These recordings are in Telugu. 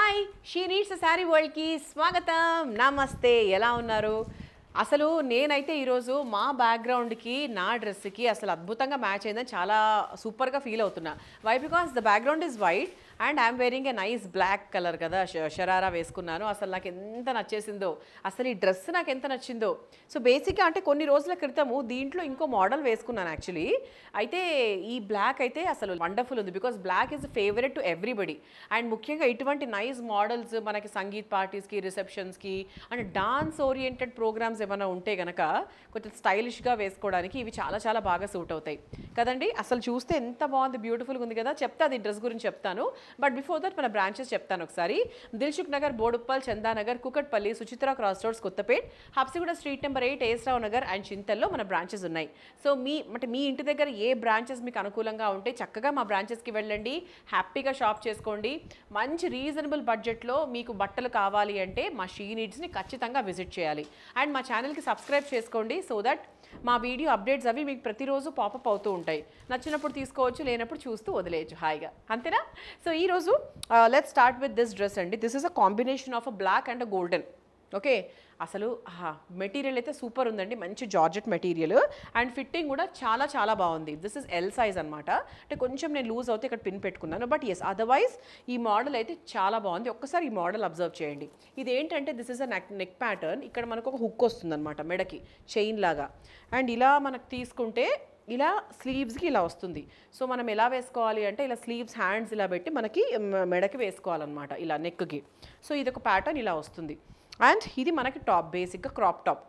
హాయ్ షీ నీడ్స్ శారీ వరల్డ్కి స్వాగతం నమస్తే ఎలా ఉన్నారు అసలు నేనైతే ఈరోజు మా బ్యాక్గ్రౌండ్కి నా డ్రెస్కి అసలు అద్భుతంగా మ్యాచ్ అయిందని చాలా సూపర్గా ఫీల్ అవుతున్నా why because the background is white and I'm wearing a nice black colour కదా ష- షరారా వేసుకున్నాను అసలు నాకు ఎంత నచ్చేసిందో అసలు ఈ డ్రెస్ నాకు ఎంత నచ్చిందో సో బేసిక్గా అంటే కొన్ని రోజుల క్రితము దీంట్లో ఇంకో మోడల్ వేసుకున్నాను యాక్చువల్లీ అయితే ఈ బ్లాక్ అయితే అసలు వండర్ఫుల్ ఉంది because black is favourite to everybody and ముఖ్యంగా ఇటువంటి నైస్ మోడల్స్ మనకి సంగీత్ పార్టీస్కి రిసెప్షన్స్కి అండ్ డాన్స్ ఓరియంటెడ్ ప్రోగ్రామ్స్ ఏమైనా ఉంటే గనక కొంచెం స్టైలిష్గా వేసుకోవడానికి ఇవి చాలా చాలా బాగా సూట్ అవుతాయి కదండి అసలు చూస్తే ఎంత బాగుంది బ్యూటిఫుల్గా ఉంది కదా చెప్తా అది డ్రెస్ గురించి చెప్తాను బట్ బిఫోర్ దట్ మన బ్రాంచెస్ చెప్తాను ఒకసారి Dilsukh Nagar Boduppal Chandanagar Kukatpally Suchitra cross roads Kothapet Habsiguda street number eight S Rao Nagar and చింతల్లో మన బ్రాంచెస్ ఉన్నాయి సో మీ అంటే మీ ఇంటి దగ్గర ఏ బ్రాంచెస్ మీకు అనుకూలంగా ఉంటే చక్కగా మా బ్రాంచెస్కి వెళ్ళండి హ్యాపీగా షాప్ చేసుకోండి మంచి రీజనబుల్ బడ్జెట్లో మీకు బట్టలు కావాలి అంటే మా షీ నీడ్స్ని ఖచ్చితంగా విజిట్ చేయాలి అండ్ మా ఛానల్కి సబ్స్క్రైబ్ చేసుకోండి సో దట్ మా వీడియో అప్డేట్స్ అవి మీకు ప్రతిరోజు పాపప్ అవుతూ ఉంటాయి నచ్చినప్పుడు తీసుకోవచ్చు లేనప్పుడు చూస్తూ వదిలేయచ్చు హాయిగా అంతేనా సో ఈరోజు let start with this dress అండి this is uh combination of uh black and uh golden okay అసలు మెటీరియల్ అయితే సూపర్ ఉందండి మంచి జార్జెట్ మెటీరియల్ అండ్ ఫిట్టింగ్ కూడా చాలా చాలా బాగుంది దిస్ ఇస్ ఎల్ సైజ్ అనమాట అంటే కొంచెం నేను లూజ్ అవుతే ఇక్కడ పిన్ పెట్టుకున్నాను బట్ ఎస్ అదర్వైజ్ ఈ మోడల్ అయితే చాలా బాగుంది ఒక్కసారి ఈ మోడల్ అబ్జర్వ్ చేయండి ఇది ఏంటంటే this is uh neck neck pattern ఇక్కడ మనకు ఒక హుక్ వస్తుంది అనమాట మెడకి చైన్ లాగా అండ్ ఇలా మనకు తీసుకుంటే ఇలా స్లీవ్స్కి ఇలా వస్తుంది సో మనం ఎలా వేసుకోవాలి అంటే ఇలా స్లీవ్స్ హ్యాండ్స్ ఇలా పెట్టి మనకి మ- మెడకి వేసుకోవాలన్నమాట ఇలా నెక్కి సో ఇది ఒక ప్యాటర్న్ ఇలా వస్తుంది అండ్ ఇది మనకి టాప్ బేసిక్గా క్రాప్ టాప్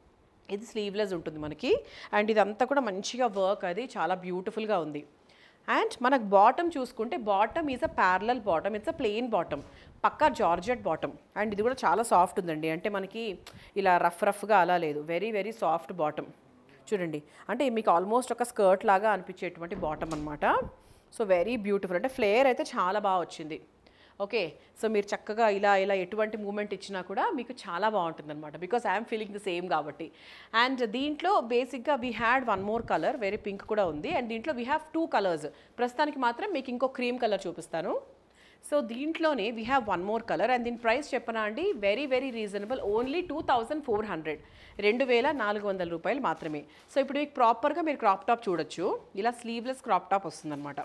ఇది స్లీవ్లెస్ ఉంటుంది మనకి అండ్ ఇదంతా కూడా మంచిగా వర్క్ అది చాలా బ్యూటిఫుల్గా ఉంది అండ్ మనకు బాటమ్ చూసుకుంటే bottom is uh parallel bottom it's uh plain bottom పక్కా జార్జెట్ బాటమ్ అండ్ ఇది కూడా చాలా సాఫ్ట్ ఉందండి అంటే మనకి ఇలా రఫ్ రఫ్గా అలా లేదు వెరీ వెరీ సాఫ్ట్ బాటమ్ చూడండి అంటే మీకు ఆల్మోస్ట్ ఒక స్కర్ట్ లాగా అనిపించేటువంటి బాటమ్ అనమాట సో వెరీ బ్యూటిఫుల్ అంటే ఫ్లేయర్ అయితే చాలా బాగా వచ్చింది ఓకే సో మీరు చక్కగా ఇలా ఇలా ఎటువంటి మూమెంట్ ఇచ్చినా కూడా మీకు చాలా బాగుంటుంది అనమాట because I'm feeling the same కాబట్టి అండ్ దీంట్లో బేసిక్గా we had one more colour very pink కూడా ఉంది అండ్ దీంట్లో వీ హ్యావ్ టూ కలర్స్ ప్రస్తుతానికి మాత్రం మీకు ఇంకో క్రీమ్ కలర్ చూపిస్తాను సో దీంట్లోనే we have one more colour and దీని ప్రైస్ చెప్పనా అండి very very reasonable only two thousand four hundred రెండు వేల నాలుగు వందల రూపాయలు మాత్రమే సో ఇప్పుడు మీకు ప్రాపర్గా మీరు క్రాప్ టాప్ చూడొచ్చు ఇలా స్లీవ్లెస్ క్రాప్ టాప్ వస్తుందన్నమాట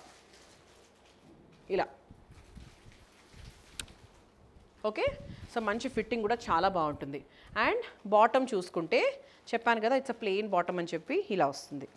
ఇలా ఓకే సో మంచి ఫిట్టింగ్ కూడా చాలా బాగుంటుంది అండ్ బాటమ్ చూసుకుంటే చెప్పాను కదా ఇట్స్ అ ప్లెయిన్ బాటమ్ అని చెప్పి ఇలా వస్తుంది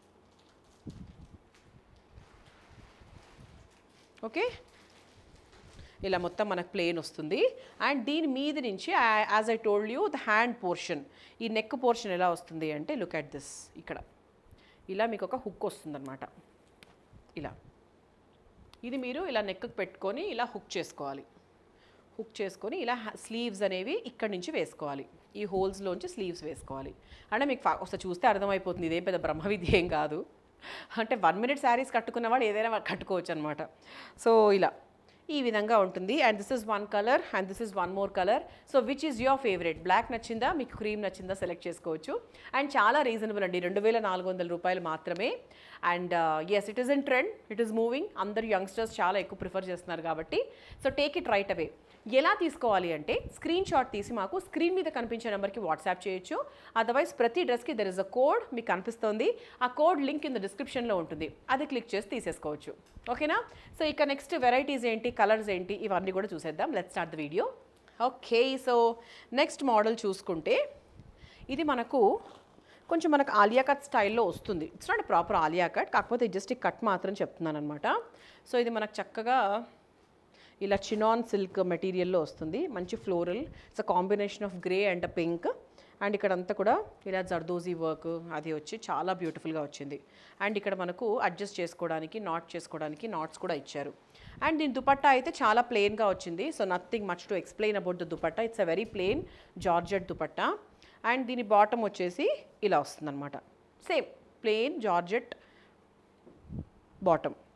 ఓకే ఇలా మొత్తం మనకు ప్లేన్ వస్తుంది అండ్ దీని మీద నుంచి as I told you the hand portion ఈ నెక్ పోర్షన్ ఎలా వస్తుంది అంటే లుక్ అట్ దిస్ ఇక్కడ ఇలా మీకు ఒక హుక్ వస్తుందన్నమాట ఇలా ఇది మీరు ఇలా నెక్కి పెట్టుకొని ఇలా హుక్ చేసుకోవాలి హుక్ చేసుకొని ఇలా స్లీవ్స్ అనేవి ఇక్కడి నుంచి వేసుకోవాలి ఈ హోల్స్లోంచి స్లీవ్స్ వేసుకోవాలి అంటే మీకు ఫా- ఒకసారి చూస్తే అర్థమైపోతుంది ఇదేం పెద్ద బ్రహ్మ విద్య ఏం కాదు అంటే వన్ మినిట్ శారీస్ కట్టుకున్న వాడు ఏదైనా వా- కట్టుకోవచ్చు అనమాట సో ఇలా ఈ విధంగా ఉంటుంది and this is one colour and this is one more colour so which is your favourite black నచ్చిందా మీకు క్రీమ్ నచ్చిందా సెలెక్ట్ చేసుకోవచ్చు అండ్ చాలా రీజనబుల్ అండి రెండు వేల నాలుగు వందల రూపాయలు మాత్రమే and yes it is in trend it is moving అందరు యంగ్స్టర్స్ చాలా ఎక్కువ ప్రిఫర్ చేస్తున్నారు కాబట్టి so take it right away ఎలా తీసుకోవాలి అంటే స్క్రీన్ షాట్ తీసి మాకు స్క్రీన్ మీద కనిపించే నెంబర్కి వాట్సాప్ చేయొచ్చు అదర్వైజ్ ప్రతి డ్రెస్కి దెర్ ఇస్ అ కోడ్ మీకు కనిపిస్తుంది ఆ కోడ్ లింక్ ఇన్ ద డిస్క్రిప్షన్లో ఉంటుంది అది క్లిక్ చేసి తీసేసుకోవచ్చు ఓకేనా సో ఇక నెక్స్ట్ వెరైటీస్ ఏంటి కలర్స్ ఏంటి ఇవన్నీ కూడా చూసేద్దాం let start the video okay so next model చూసుకుంటే ఇది మనకు కొంచెం మనకు ఆలియా కట్ స్టైల్లో వస్తుంది it's not proper Alia cut కాకపోతే జస్ట్ ఈ కట్ మాత్రం చెప్తున్నాను అనమాట సో ఇది మనకు చక్కగా ఇలా చినాన్ సిల్క్ మెటీరియల్లో వస్తుంది మంచి floral it's a combination of grey and pink and ఇక్కడ అంతా కూడా ఇలా జర్దోజీ వర్క్ అది వచ్చి చాలా బ్యూటిఫుల్గా వచ్చింది అండ్ ఇక్కడ మనకు అడ్జస్ట్ చేసుకోవడానికి నాట్ చేసుకోవడానికి నాట్స్ కూడా ఇచ్చారు అండ్ దీని దుపట్టా అయితే చాలా ప్లెయిన్గా వచ్చింది so nothing much to explain about the dupatta it's a very plain georgette dupatta and దీని బాటమ్ వచ్చేసి ఇలా వస్తుందన్నమాట same plain georgette bottom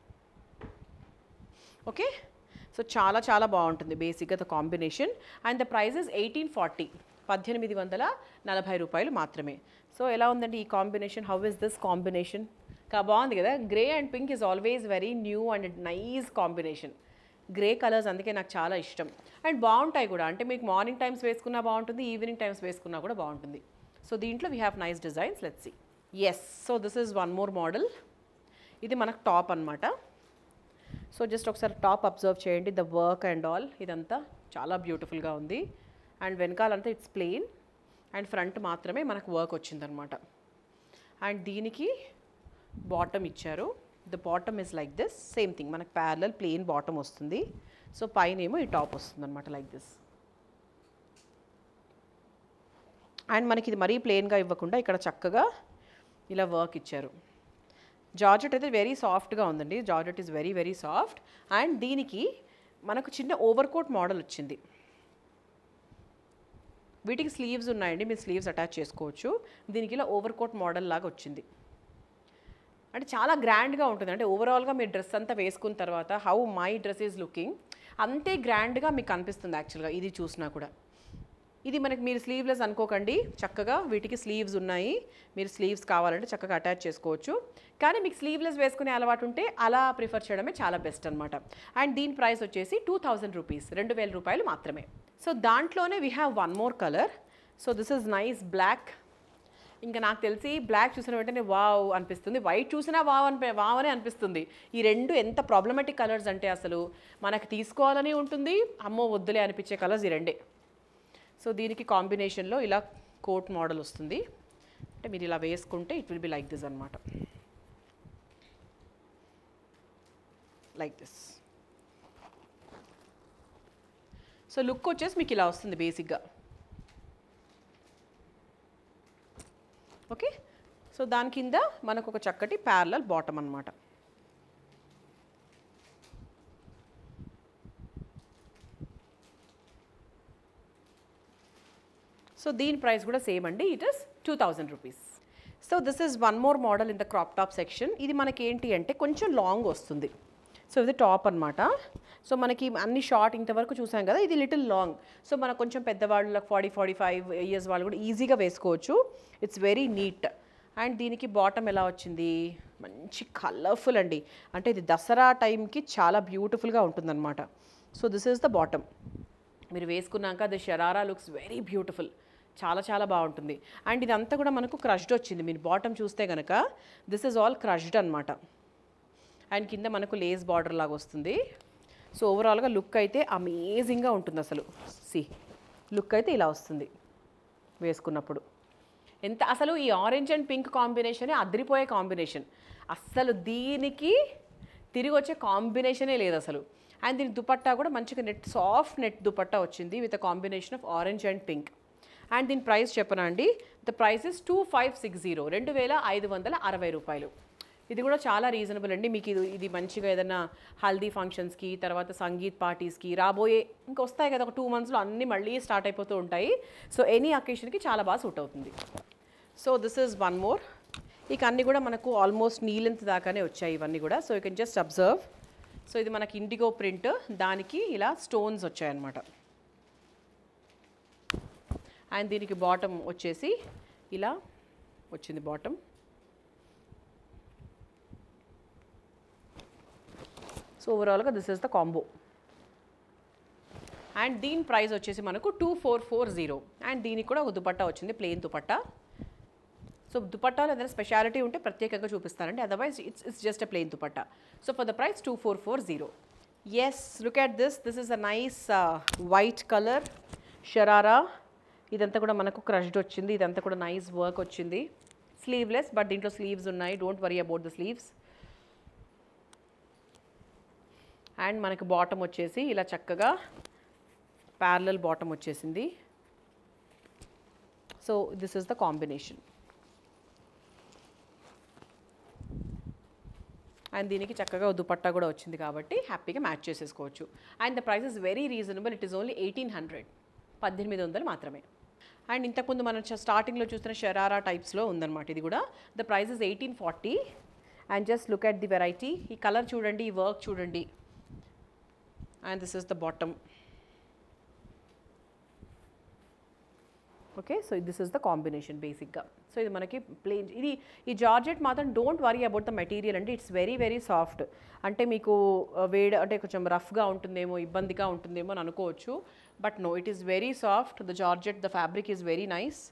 okay so చాలా చాలా బాగుంటుంది బేసిక్గా the combination and the prices eighteen forty పద్దెనిమిది వందల నలభై రూపాయలు మాత్రమే సో ఎలా ఉందండి ఈ combination how is this combination కా బాగుంది కదా grey and pink is always very new and nice combination grey colours అందుకే నాకు చాలా ఇష్టం అండ్ బాగుంటాయి కూడా అంటే మీకు మార్నింగ్ టైమ్స్ వేసుకున్నా బాగుంటుంది ఈవినింగ్ టైమ్స్ వేసుకున్నా కూడా బాగుంటుంది సో దీంట్లో we have nice designs let's see yes so this is one more model ఇది మనకు టాప్ అన్నమాట సో జస్ట్ ఒకసారి టాప్ అబ్జర్వ్ చేయండి ద వర్క్ అండ్ ఆల్ ఇదంతా చాలా బ్యూటిఫుల్గా ఉంది అండ్ వెనకాలంతా ఇట్స్ ప్లెయిన్ అండ్ ఫ్రంట్ మాత్రమే మనకు వర్క్ వచ్చిందనమాట అండ్ దీనికి బాటమ్ ఇచ్చారు the bottom is like this same thing మనకు ప్యారలల్ ప్లెయిన్ బాటమ్ వస్తుంది సో పైన ఏమో ఈ టాప్ వస్తుంది అనమాట లైక్ దిస్ అండ్ మనకి ఇది మరీ ప్లెయిన్గా ఇవ్వకుండా ఇక్కడ చక్కగా ఇలా వర్క్ ఇచ్చారు జార్జెట్ అయితే వెరీ సాఫ్ట్గా ఉందండి georgette is very very soft and దీనికి మనకు చిన్న ఓవర్ కోట్ మోడల్ వచ్చింది వీటికి స్లీవ్స్ ఉన్నాయండి మీరు స్లీవ్స్ అటాచ్ చేసుకోవచ్చు దీనికి ఇలా ఓవర్ కోట్ మోడల్ లాగా వచ్చింది అంటే చాలా గ్రాండ్గా ఉంటుంది అంటే ఓవరాల్గా మీ డ్రెస్ అంతా వేసుకున్న తర్వాత how my dress is looking అంతే గ్రాండ్గా మీకు అనిపిస్తుంది యాక్చువల్గా ఇది చూసినా కూడా ఇది మనకి మీరు స్లీవ్లెస్ అనుకోకండి చక్కగా వీటికి స్లీవ్స్ ఉన్నాయి మీరు స్లీవ్స్ కావాలంటే చక్కగా అటాచ్ చేసుకోవచ్చు కానీ మీకు స్లీవ్లెస్ వేసుకునే అలవాటు ఉంటే అలా ప్రిఫర్ చేయడమే చాలా బెస్ట్ అనమాట అండ్ దీని ప్రైస్ వచ్చేసి టూ థౌజండ్ రూపీస్ రెండు వేల రూపాయలు మాత్రమే సో దాంట్లోనే we have one more colour so this is nice black ఇంకా నాకు తెలిసి బ్లాక్ చూసిన వెంటనే వావ్ అనిపిస్తుంది వైట్ చూసినా వావ్ అని వావ్ అని అనిపిస్తుంది ఈ రెండు ఎంత ప్రాబ్లమాటిక్ కలర్స్ అంటే అసలు మనకు తీసుకోవాలని ఉంటుంది అమ్మో వద్దులే అనిపించే కలర్స్ ఈ రెండే సో దీనికి కాంబినేషన్లో ఇలా కోట్ మోడల్ వస్తుంది అంటే మీరు ఇలా వేసుకుంటే it will be like this అనమాట లైక్ దిస్ సో లుక్ వచ్చేసి మీకు ఇలా వస్తుంది బేసిక్గా ఓకే సో దాని కింద మనకు ఒక చక్కటి ప్యారలల్ బాటమ్ అనమాట సో దీని ప్రైస్ కూడా సేమ్ అండి it is two thousand rupees so this is one more model in the crop top section ఇది మనకి ఏంటి అంటే కొంచెం లాంగ్ వస్తుంది సో ఇది టాప్ అనమాట సో మనకి అన్ని షార్ట్ ఇంతవరకు చూసాం కదా ఇది లిటిల్ లాంగ్ సో మనకు కొంచెం పెద్దవాళ్ళకి ఫార్టీ ఫార్టీ ఫైవ్ ఇయర్స్ వాళ్ళు కూడా ఈజీగా వేసుకోవచ్చు ఇట్స్ వెరీ నీట్ అండ్ దీనికి బాటమ్ ఎలా వచ్చింది మంచి కలర్ఫుల్ అండి అంటే ఇది దసరా టైంకి చాలా బ్యూటిఫుల్గా ఉంటుందన్నమాట so this is the bottom మీరు వేసుకున్నాక the sharara looks very beautiful చాలా చాలా బాగుంటుంది అండ్ ఇదంతా కూడా మనకు క్రష్డ్ వచ్చింది మీరు బాటమ్ చూస్తే కనుక దిస్ ఇస్ ఆల్ క్రష్డ్ అనమాట అండ్ కింద మనకు లేస్ బార్డర్ లాగా వస్తుంది సో ఓవరాల్గా లుక్ అయితే అమేజింగ్గా ఉంటుంది అసలు సి లుక్ అయితే ఇలా వస్తుంది వేసుకున్నప్పుడు ఎంత అసలు ఈ ఆరెంజ్ అండ్ పింక్ కాంబినేషనే అదిరిపోయే కాంబినేషన్ అస్సలు దీనికి తిరిగి వచ్చే కాంబినేషనే లేదు అసలు అండ్ దీని దుపట్టా కూడా మంచిగా నెట్ సాఫ్ట్ నెట్ దుపట్టా వచ్చింది with a combination of orange and pink and దీని ప్రైస్ చెప్పనా అండి the price is two five six zero రెండు వేల ఐదు వందల అరవై రూపాయలు ఇది కూడా చాలా రీజనబుల్ అండి మీకు ఇది ఇది మంచిగా ఏదైనా హల్దీ ఫంక్షన్స్కి తర్వాత సంగీత్ పార్టీస్కి రాబోయే ఇంకా వస్తాయి కదా ఒక టూ మంత్స్లో అన్నీ మళ్ళీ స్టార్ట్ అయిపోతూ ఉంటాయి సో ఎనీ అకేషన్కి చాలా బాగా సూట్ అవుతుంది so this is one more ఇక అన్నీ కూడా మనకు ఆల్మోస్ట్ నీ లెంత్ దాకానే వచ్చాయి ఇవన్నీ కూడా so you can just observe so ఇది మనకి ఇండిగో ప్రింట్ దానికి ఇలా స్టోన్స్ వచ్చాయన్నమాట అండ్ దీనికి బాటమ్ వచ్చేసి ఇలా వచ్చింది బాటమ్ సో ఓవరాల్గా this is the combo and దీని ప్రైస్ వచ్చేసి మనకు two four four zero and దీనికి కూడా ఒక దుపట్టా వచ్చింది ప్లెయిన్ దుపట్టా సో దుపట్టాలో ఏదైనా స్పెషాలిటీ ఉంటే ప్రత్యేకంగా చూపిస్తారండి otherwise it's it's just a plain dupatta so for the price two four four zero yes look at this this is a nice white colour sharara ఇదంతా కూడా మనకు క్రష్డ్ వచ్చింది ఇదంతా కూడా నైస్ వర్క్ వచ్చింది స్లీవ్లెస్ బట్ దీంట్లో స్లీవ్స్ ఉన్నాయి don't worry about the sleeves and మనకి బాటమ్ వచ్చేసి ఇలా చక్కగా ప్యారలల్ బాటమ్ వచ్చేసింది so this is the combination and దీనికి చక్కగా దుపట్టా కూడా వచ్చింది కాబట్టి హ్యాపీగా మ్యాచ్ చేసేసుకోవచ్చు and the price is very reasonable it is only eighteen hundred పద్దెనిమిది వందలు మాత్రమే అండ్ ఇంతకుముందు మనం స్టార్టింగ్లో చూసిన షరారా టైప్స్లో ఉందన్నమాట ఇది కూడా the price is eighteen forty and just look at the variety ఈ కలర్ చూడండి ఈ వర్క్ చూడండి and this is the bottom okay so this is the combination బేసిక్గా సో ఇది మనకి ప్లేన్ ఇది ఈ జార్జెట్ మాత్రం don't worry about the material అంటే ఇట్స్ వెరీ వెరీ సాఫ్ట్ అంటే మీకు uh, వేడి అంటే కొంచెం రఫ్గా ఉంటుందేమో ఇబ్బందిగా ఉంటుందేమో అని అనుకోవచ్చు but no it is very soft the georgette the fabric is very nice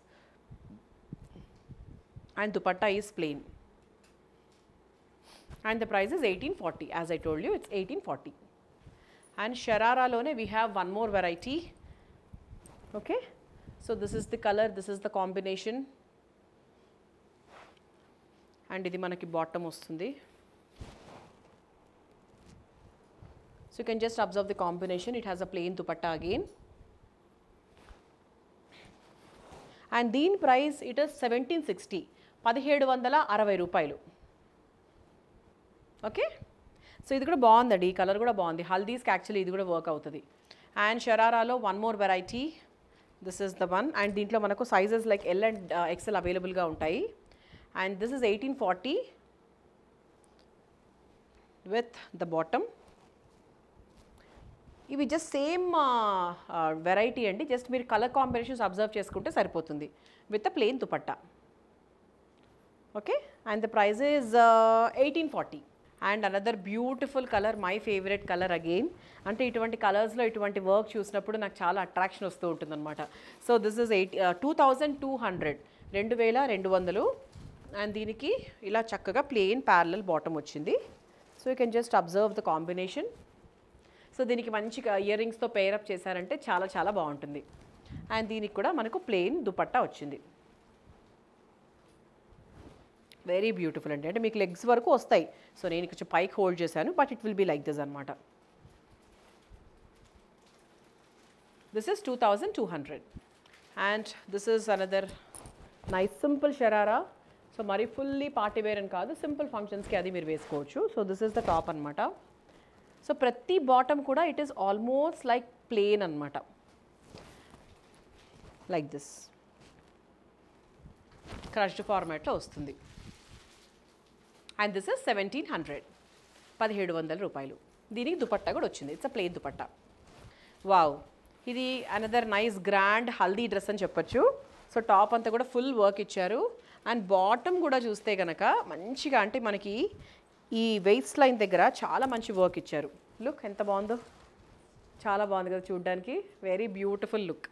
and dupatta is plain and the price is eighteen forty as I told you it's eighteen forty and షరారాలోనే we have one more variety okay so this is the colour this is the combination and ఇది మనకి బాటమ్ వస్తుంది so you can just observe the combination it has a plain dupatta again and దీని price it is seventeen sixty పదిహేడు వందల అరవై రూపాయలు ఓకే సో ఇది కూడా బాగుందండి ఈ కలర్ కూడా బాగుంది హల్దీస్కి యాక్చువల్లీ ఇది కూడా వర్క్ అవుతుంది అండ్ షరారాలో one more variety this is the one and దీంట్లో మనకు sizes like L and XL అవైలబుల్గా ఉంటాయి and this is eighteen forty with the bottom ఇవి జస్ట్ సేమ్ వెరైటీ అండి జస్ట్ మీరు కలర్ కాంబినేషన్స్ అబ్జర్వ్ చేసుకుంటే సరిపోతుంది with the plain dupatta okay and the price is eighteen forty and another beautiful colour my favourite colour again అంటే ఇటువంటి కలర్స్లో ఇటువంటి వర్క్ చూసినప్పుడు నాకు చాలా అట్రాక్షన్ వస్తూ ఉంటుందన్నమాట so this is eight two thousand two hundred రెండు వేల రెండు వందలు అండ్ దీనికి ఇలా చక్కగా ప్లెయిన్ ప్యారలల్ బాటమ్ వచ్చింది so you can just observe the combination so దీనికి మంచిగా ఇయర్ రింగ్స్తో పేరప్ చేశారంటే చాలా చాలా బాగుంటుంది అండ్ దీనికి కూడా మనకు ప్లెయిన్ దుపట్టా వచ్చింది వెరీ బ్యూటిఫుల్ అండి అంటే మీకు లెగ్స్ వరకు వస్తాయి సో నేను కొంచెం పైకి హోల్డ్ చేశాను but it will be like this అనమాట this is two thousand two hundred and this is another nice simple sharara so మరి ఫుల్లీ పార్టీ వేర్ అని కాదు సింపుల్ ఫంక్షన్స్కి అది మీరు వేసుకోవచ్చు so this is the top అనమాట సో ప్రతి బాటమ్ కూడా it is almost like plain అనమాట లైక్ దిస్ క్రష్డ్ ఫార్మాట్లో వస్తుంది and this is seventeen hundred పదిహేడు వందల రూపాయలు దీనికి దుపట్టా కూడా వచ్చింది it's a plain dupatta wow ఇది another nice grand haldi dress అని చెప్పొచ్చు సో టాప్ అంతా కూడా ఫుల్ వర్క్ ఇచ్చారు అండ్ బాటమ్ కూడా చూస్తే కనుక మంచిగా అంటే మనకి ఈ వెయిట్స్ లైన్ దగ్గర చాలా మంచి వర్క్ ఇచ్చారు లుక్ ఎంత బాగుందో చాలా బాగుంది కదా చూడడానికి వెరీ బ్యూటిఫుల్ లుక్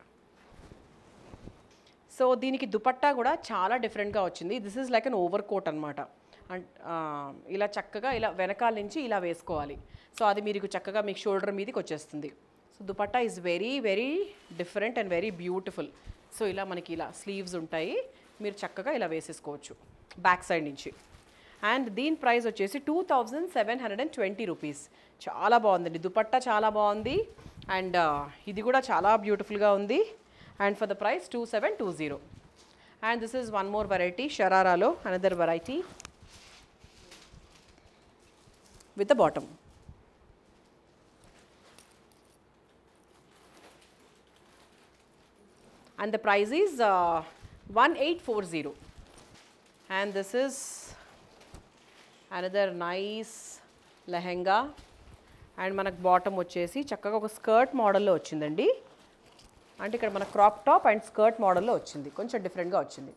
సో దీనికి దుపట్టా కూడా చాలా డిఫరెంట్గా వచ్చింది this is like an overcoat అనమాట ఇలా చక్కగా ఇలా వెనకాల నుంచి ఇలా వేసుకోవాలి సో అది మీకు చక్కగా మీకు షోల్డర్ మీదకి వచ్చేస్తుంది so dupatta is very very different and very beautiful so ఇలా మనకి ఇలా స్లీవ్స్ ఉంటాయి మీరు చక్కగా ఇలా వేసేసుకోవచ్చు బ్యాక్ సైడ్ నుంచి అండ్ దీని ప్రైస్ వచ్చేసి two thousand seven hundred and twenty rupees చాలా బాగుందండి దుపట్టా చాలా బాగుంది అండ్ ఇది కూడా చాలా బ్యూటిఫుల్గా ఉంది and for the price two seven two zero and this is one more variety షరారాలో another variety with the bottom and the price is uh, 1840 and this is another nice lehenga and మనకు బాటమ్ వచ్చేసి చక్కగా ఒక స్కర్ట్ మోడల్లో వచ్చిందండి అంటే ఇక్కడ మన క్రాప్ టాప్ అండ్ స్కర్ట్ మోడల్లో వచ్చింది కొంచెం డిఫరెంట్గా వచ్చింది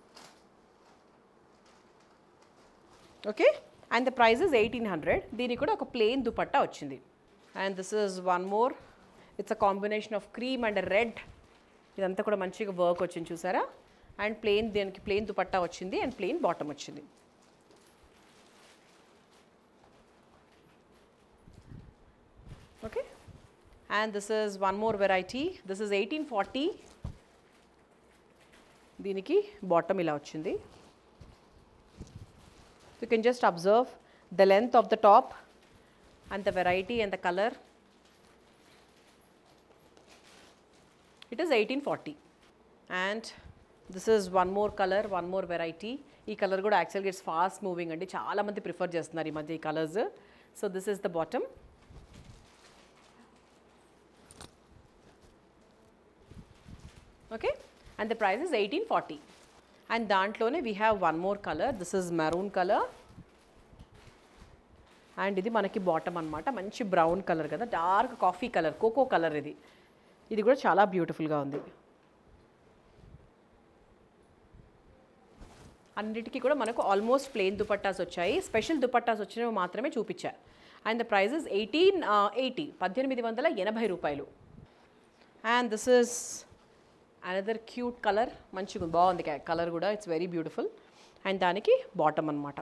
okay and the price is eighteen hundred దీనికి కూడా ఒక ప్లెయిన్ దుపట్టా వచ్చింది and this is one more it's a combination of cream and red ఇదంతా కూడా మంచిగా వర్క్ వచ్చింది చూసారా అండ్ ప్లెయిన్ దీనికి ప్లెయిన్ దుపట్టా వచ్చింది అండ్ ప్లెయిన్ బాటమ్ వచ్చింది okay and this is one more variety this is eighteen forty దీనికి బాటమ్ ఇలా వచ్చింది you can just observe the length of the top and the variety and the colour it is eighteen forty and this is one more colour one more variety ఈ కలర్ కూడా యాక్చువల్గా ఇట్స్ ఫాస్ట్ మూవింగ్ అండి చాలామంది ప్రిఫర్ చేస్తున్నారు ఈ మధ్య ఈ colours so this is the bottom okay and the price is eighteen forty and దాంట్లోనే we have one more colour this is maroon colour and ఇది మనకి బాటమ్ అనమాట మంచి బ్రౌన్ కలర్ కదా dark coffee colour cocoa colour ఇది ఇది కూడా చాలా బ్యూటిఫుల్గా ఉంది అన్నిటికీ కూడా మనకు ఆల్మోస్ట్ ప్లెయిన్ దుపట్టాస్ వచ్చాయి స్పెషల్ దుపట్టాస్ వచ్చినవి మాత్రమే చూపించా and the prices eighteen eighty పద్దెనిమిది వందల ఎనభై రూపాయలు and this is another cute colour మంచిగా ఉంది. బాగుంది కలర్ కూడా ఇట్స్ వెరీ బ్యూటిఫుల్ అండ్ దానికి బాటమ్ అనమాట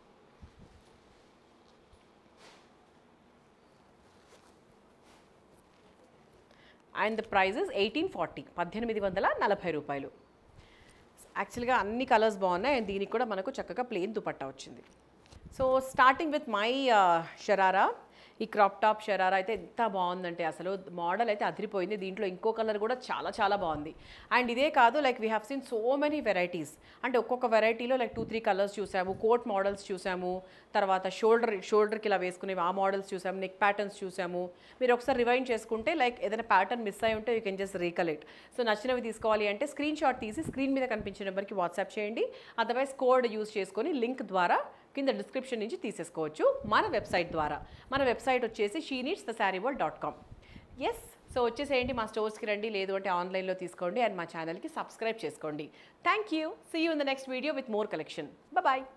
and the prices eighteen forty పద్దెనిమిది వందల నలభై రూపాయలు యాక్చువల్గా అన్ని కలర్స్ బాగున్నాయి అండ్ దీనికి కూడా మనకు చక్కగా ప్లెయిన్ దుపట్టా వచ్చింది so starting with my sharara ఈ క్రాప్ టాప్ షరారా అయితే ఎంత బాగుందంటే అసలు మోడల్ అయితే అదిరిపోయింది దీంట్లో ఇంకో కలర్ కూడా చాలా చాలా బాగుంది అండ్ ఇదే కాదు like we have seen so many varieties అంటే ఒక్కొక్క వెరైటీలో లైక్ టూ త్రీ కలర్స్ చూసాము కోట్ మోడల్స్ చూసాము తర్వాత షోల్డర్ షోల్డర్కి ఇలా వేసుకునేవి ఆ మోడల్స్ చూసాము నెక్ ప్యాటర్న్స్ చూసాము మీరు ఒకసారి రివైండ్ చేసుకుంటే లైక్ ఏదైనా ప్యాటర్న్ మిస్ అయి ఉంటే you can just recollect so నచ్చినవి తీసుకోవాలి అంటే స్క్రీన్ షాట్ తీసి స్క్రీన్ మీద కనిపించే నెంబర్కి వాట్సాప్ చేయండి అదర్వైజ్ కోడ్ యూస్ చేసుకొని లింక్ ద్వారా కింద డిస్క్రిప్షన్ నుంచి తీసేసుకోవచ్చు మన వెబ్సైట్ ద్వారా మన వెబ్సైట్ వచ్చేసి she needs the saree world dot com yes so వచ్చేసేయండి మా స్టోర్స్కి రండి లేదు అంటే ఆన్లైన్లో తీసుకోండి అండ్ మా ఛానల్కి సబ్స్క్రైబ్ చేసుకోండి thank you see you in the next video with more collection bye